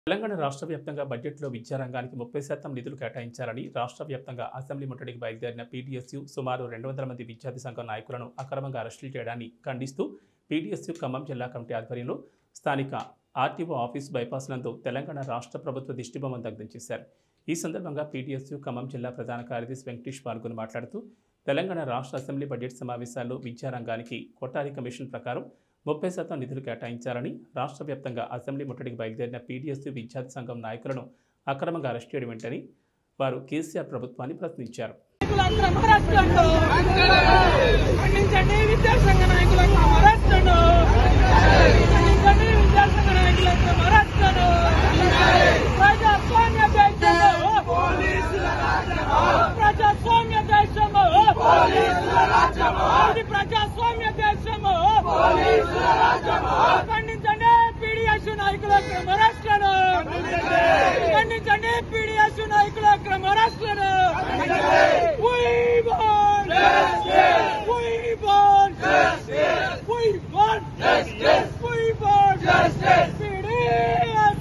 తెలంగాణ రాష్ట్ర వ్యాప్తంగా బడ్జెట్లో విద్యారంగానికి ముప్పై శాతం నిధులు కేటాయించాలని రాష్ట్ర వ్యాప్తంగా అసెంబ్లీ ముట్టడికి బయలుదేరిన పీడీఎస్యు సుమారు రెండు వందల మంది విద్యార్థి సంఘం నాయకులను అక్రమంగా అరెస్టులు చేయడాన్ని ఖండిస్తూ పీడీఎస్యు ఖమ్మం జిల్లా కమిటీ ఆధ్వర్యంలో స్థానిక ఆర్టీఓ ఆఫీస్ బైపాస్ నందు తెలంగాణ రాష్ట్ర ప్రభుత్వ దిష్టిబొమ్మను దగ్ధం చేశారు ఈ సందర్భంగా పీడీఎస్యు ఖమ్మం జిల్లా ప్రధాన కార్యదర్శి వెంకటేష్ పాల్గొని మాట్లాడుతూ తెలంగాణ రాష్ట్ర అసెంబ్లీ బడ్జెట్ సమావేశాల్లో విద్యారంగానికి కొట్టారి కమిషన్ ప్రకారం ముప్పై శాతం నిధులు కేటాయించాలని రాష్ట్ర వ్యాప్తంగా అసెంబ్లీ ముట్టడికి బయలుదేరిన పీడీఎస్యూ విద్యార్థి సంఘం నాయకులను అక్రమంగా అరెస్ట్ చేయడం ఏంటని వారు కేసీఆర్ ప్రభుత్వాన్ని ప్రశ్నించారు నాయకులకు అరెస్టులను ఖండించండి విద్యాసంఘ నాయకులకు అరెస్టులను ఖండించండి విద్యాసంఘ నాయకులకు అరెస్టులను ప్రజాస్వామ్య దేశంలో ప్రజాస్వామ్య దేశంలో ఇది ప్రజాస్వామ్య దేశము ఖండించండి పీడిఎస్ నాయకులకు అరెస్టులను ఖండించండి పీడిఎస్ నాయకులకు అరెస్టులను We want justice. We want justice. We want justice. We want justice. PDS.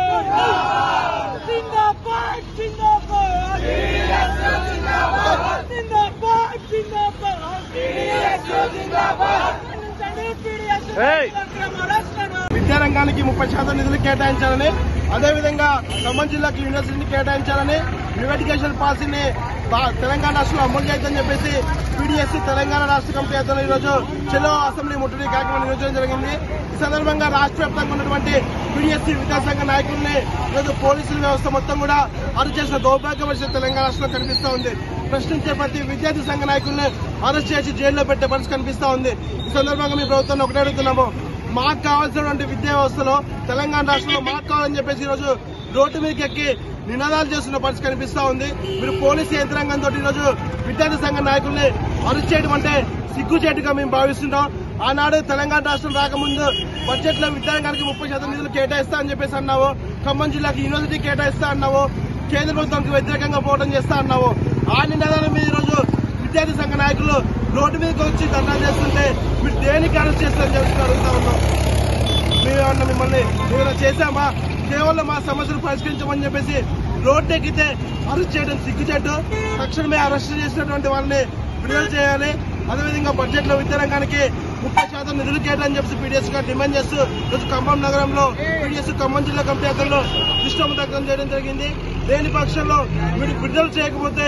Zindabad. Zindabad. Zindabad. Zindabad. Zindabad. Zindabad. ఖండించండి PDS నాయకులకు అరెస్టులను విద్యారంగానికి ముప్పై శాతం నిధులు కేటాయించాలని అదేవిధంగా ఖమ్మం జిల్లాకు యూనివర్సిటీని కేటాయించాలని ప్రైవేటికేషన్ పాలసీని బా- తెలంగాణ రాష్ట్రంలో అమలు చేద్దని చెప్పేసి పీడీఎస్సీ తెలంగాణ రాష్ట్ర కమిటీ అధ్యక్షులు ఈ రోజు చెలో అసెంబ్లీ ముట్టడి కార్యక్రమం నిర్వహించడం జరిగింది ఈ సందర్భంగా రాష్ట్ర వ్యాప్తంగా ఉన్నటువంటి పీడీఎస్సీ విద్యాసంఘ నాయకుల్ని ఈరోజు పోలీసుల వ్యవస్థ మొత్తం కూడా అరెస్ట్ చేసిన దౌర్భాగ్య పరిస్థితి తెలంగాణ రాష్ట్రంలో కనిపిస్తా ఉంది ప్రశ్నించే ప్రతి విద్యార్థి సంఘ నాయకుల్ని అరెస్ట్ చేసి జైల్లో పెట్టే పరిస్థితి కనిపిస్తా ఉంది ఈ సందర్భంగా మీ ప్రభుత్వాన్ని ఒకటే అడుగుతున్నాము మాకు కావాల్సినటువంటి విద్యా వ్యవస్థలో తెలంగాణ రాష్ట్రంలో మాకు కావాలని చెప్పేసి ఈరోజు రోడ్డు మీదకి ఎక్కి నినాదాలు చేస్తున్న పరిస్థితి కనిపిస్తా ఉంది మీరు పోలీసు యంత్రాంగంతో ఈరోజు విద్యార్థి సంఘ నాయకుల్ని అరెస్ట్ చేయడం అంటే సిగ్గుచేటుగా మేము భావిస్తున్నాం ఆనాడు తెలంగాణ రాష్ట్రం రాకముందు బడ్జెట్ లో విద్యారంగానికి ముప్పై శాతం నిధులు కేటాయిస్తా అని చెప్పేసి అన్నావు ఖమ్మం జిల్లాకి యూనివర్సిటీ కేటాయిస్తా అన్నావు కేంద్ర ప్రభుత్వానికి వ్యతిరేకంగా పోవడం చేస్తా అన్నావు ఆ నినాదాల మీద ఈరోజు విద్యార్థి సంఘ నాయకులు రోడ్డు మీదకి వచ్చి ధర్నా చేస్తుంటే మీరు దేనికి అరెస్ట్ చేస్తారని చెప్పి అడుగుతా ఉన్నాం మేమేమన్నా మిమ్మల్ని ఏమైనా చేశామా కేవలం మా సమస్యలు పరిష్కరించమని చెప్పేసి రోడ్డు ఎక్కితే అరెస్ట్ చేయడం సిగ్గుచేటు తక్షణమే అరెస్ట్ చేసినటువంటి వాళ్ళని విడుదల చేయాలి అదేవిధంగా బడ్జెట్ లో విద్యారంగానికి ముప్పై శాతం నిధులు కేటాయని చెప్పి పీడిఎస్ గా డిమాండ్ చేస్తూ ఈరోజు ఖమ్మం నగరంలో పీడిఎస్ ఖమ్మం జిల్లా కమిటీ అధ్యక్షులు ఇష్టం దగ్ధం చేయడం జరిగింది లేని పక్షంలో మీరు విడుదల చేయకపోతే